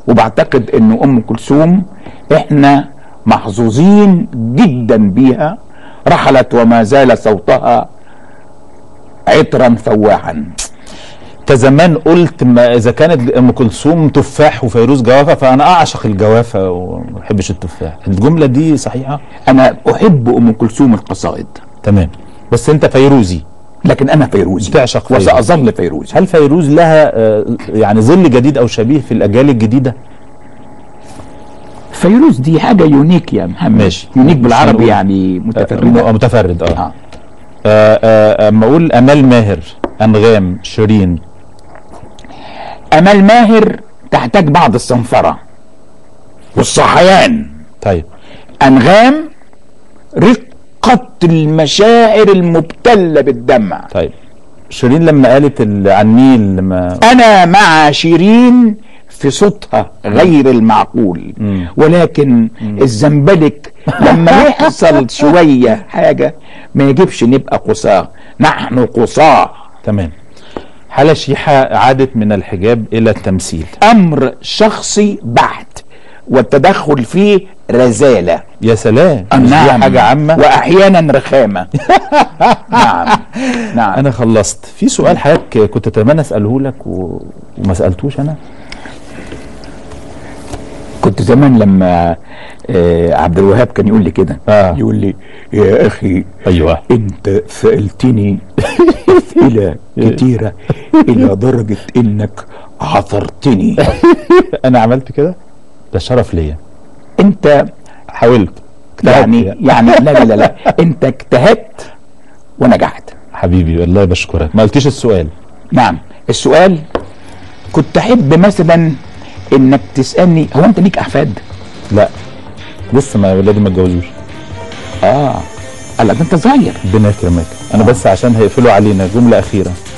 وبعتقد ان ام كلثوم احنا محظوظين جدا بيها رحلت وما زال صوتها عطرا فواحا انت زمان قلت ما اذا كانت ام كلثوم تفاح وفيروز جوافه فانا اعشق الجوافه وما بحبش التفاح الجمله دي صحيحه انا احب ام كلثوم القصائد تمام بس انت فيروزي لكن انا فيروزي تعشق فيروز. وساظل فيروزي هل فيروز لها آه، يعني ظل جديد او شبيه في الاجيال الجديده فيروز دي حاجه يونيك يا محمد ماشي. يونيك مش بالعربي هنقول. يعني آه، متفرده متفرد اه, آه. آه، آه، اما اقول امال ماهر انغام شيرين امال ماهر تحتاج بعض الصنفره والصحيان طيب انغام رقه المشاعر المبتله بالدمع طيب شيرين لما قالت ال- عن النيل لما انا مع شيرين في صوتها غير المعقول مم. ولكن الزنبلك لما يحصل شويه حاجه ما يجبش نبقى قصاه نحن قصاه تمام حالة شيحة عادت من الحجاب إلى التمثيل امر شخصي بحت والتدخل فيه رزاله يا سلام مش دي نعم حاجة عامة واحيانا رخامه نعم نعم أنا خلصت في سؤال حضرتك كنت أتمنى أسأله لك و... وما سألتوش أنا كنت زمان لما آه، عبد الوهاب كان يقول لي كده آه. يقول لي يا اخي أيوه انت سالتني اسئله كتيره الى درجه انك عثرتني أنا عملت كده ده شرف ليا انت حاولت يعني اجتهدت يعني لا لا لا, لا. انت اجتهدت ونجحت حبيبي والله بشكرك ما قلتيش السؤال نعم السؤال كنت احب مثلا انك تسالني هو انت ليك احفاد لا لسه ما ولادي ما اتجوزوش اه قال لك ده انت صغير ربنا يكرمك انا بس عشان هيقفلوا علينا جملة أخيرة